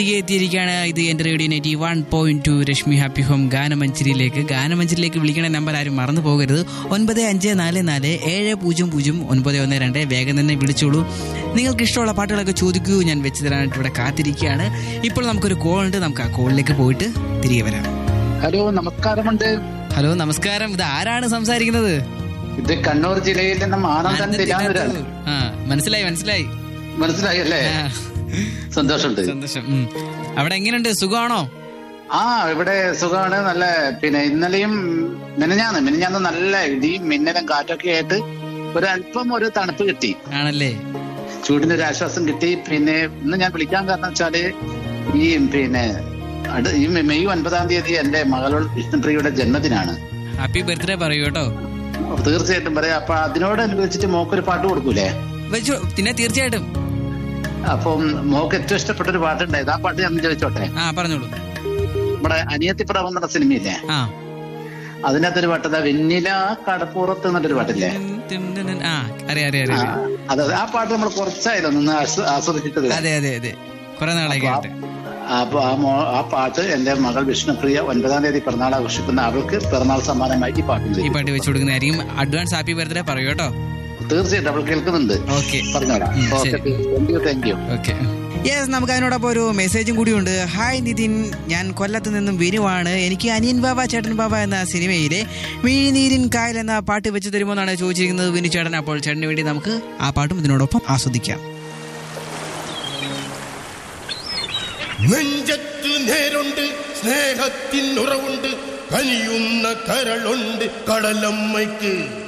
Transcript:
തിരികെ എത്തിയിരിക്കുകയാണ് ഇത് എന്റെ radio ninety one point two Rashmi happy home ഗാനമഞ്ചേരിയിലേക്ക് ഗാനമഞ്ചേരിയിലേക്ക് വിളിക്കണ നമ്പർ ആരും മറന്നു പോകരുത് ഒൻപത് അഞ്ച് നാല് നാല് ഏഴ് പൂജ്യം പൂജ്യം ഒൻപത് ഒന്ന് രണ്ട് വേഗം തന്നെ വിളിച്ചോളൂ നിങ്ങൾക്ക് ഇഷ്ടമുള്ള പാട്ടുകളൊക്കെ ചോദിക്കൂ ഞാൻ വെച്ച് തരാനായിട്ട് ഇവിടെ കാത്തിരിക്കുകയാണ് ഇപ്പോൾ നമുക്കൊരു കോൾ ഉണ്ട് നമുക്ക് ആ കോളിലേക്ക് പോയിട്ട് തിരികെ വരാം ഹലോ നമസ്കാരമുണ്ട് ഹലോ നമസ്കാരം ഇത് ആരാണ് സംസാരിക്കുന്നത് ഇത് കണ്ണൂർ ജില്ലയിൽ നിന്നും ആനന്ദൻ തിരാനൂരാണ് ആ മനസ്സിലായി മനസ്സിലായി മനസ്സിലായല്ലേ ആ, സന്തോഷമുണ്ട് സന്തോഷം ഉം. അവിടെ എങ്ങനെയുണ്ട് സുഖമാണോ ആ ഇവിടെ സുഖമാണ് നല്ല പിന്നെ ഇന്നലെയും മിനഞ്ഞാന്ന് മിനഞ്ഞാന്ന് നല്ല ഇടിയും മിന്നലും കാറ്റൊക്കെ ആയിട്ട് ഒരു അല്പം ഒരു തണുപ്പ് കിട്ടി ആണല്ലേ ചൂടിന് ഒരു ആശ്വാസം കിട്ടി പിന്നെ ഇന്ന് ഞാൻ വിളിക്കാൻ കാരണം വെച്ചാല് ഈ പിന്നെ അടു- ഈ മെയ് ഒൻപതാം തീയതി എന്റെ മകളുടെ വിഷ്ണുപ്രിയയുടെ ജന്മദിനാണ് ഹാപ്പി ബർത്ത്ഡേ പറയൂ കേട്ടോ തീർച്ചയായിട്ടും പറയാം അപ്പൊ അതിനോടനുബന്ധിച്ചിട്ട് മോക്കൊരു പാട്ട് കൊടുക്കൂലേ വെച്ചു പിന്നെ തീർച്ചയായിട്ടും അപ്പം മോക്ക് ഏറ്റവും ഇഷ്ടപ്പെട്ട ഒരു പാട്ടുണ്ടായത് ആ പാട്ട് ഞാൻ ചോദിച്ചോട്ടെ ആ പറഞ്ഞോളൂ നമ്മുടെ അനിയത്തിപ്പുറം എന്ന സിനിമയില്ലേ ആ അതിനകത്തൊരു പാട്ട് വെണ്ണില കടപ്പുറത്ത് എന്നൊരു പാട്ടില്ലേ ആ അറിയാം അറിയാം ആ, അറിയാം അതെ ആ പാട്ട് നമ്മൾ കുറച്ചായല്ലോ നിന്ന് ആസ്വ- ആസ്വദിച്ചിട്ടത് അതെ അതെ അതെ കുറെ നാളായി കേട്ട് അപ്പൊ ആ മോ ആ പാട്ട് എന്റെ മകൾ വിഷ്ണുപ്രിയ ഒൻപതാം തീയതി പിറന്നാൾ ആഘോഷിക്കുന്ന അവൾക്ക് പിറന്നാൾ സമ്മാനമായി ഈ പാട്ട് ഈ ചെയ്തു. പാട്ട് വെച്ചു കൊടുക്കുന്നതായിരിക്കും അഡ്വാൻസ് ഹാപ്പി ബർത്ത്ഡേ പറയൂ കേട്ടോ തീർച്ചയായിട്ടും അവൾ കേൾക്കുന്നുണ്ട് ഓക്കെ പറഞ്ഞോളാം ഉം, ഓക്കെ ശരി. Thank you thank you okay yes നമുക്ക് അതിനോടൊപ്പം ഒരു മെസ്സേജും കൂടിയുണ്ട് ഹായ് നിതിൻ ഞാൻ കൊല്ലത്ത് നിന്നും വിനുവാണ് എനിക്ക് അനിയൻ ബാബ ചേട്ടൻ ബാബ എന്ന സിനിമയിലെ മിഴിനീരിൻ കായൽ എന്ന പാട്ട് വെച്ച് തരുമോ എന്നാണ് ചോദിച്ചിരിക്കുന്നത് വിനു ചേട്ടൻ അപ്പോൾ ചേട്ടന് വേണ്ടി നമുക്ക് ആ പാട്ടും ഇതിനോടൊപ്പം ആസ്വദിക്കാം നെഞ്ചത്തു നേരുണ്ട് സ്നേഹത്തിനുറവുണ്ട് കനിയുന്ന കരളുണ്ട് കടലമ്മയ്ക്ക്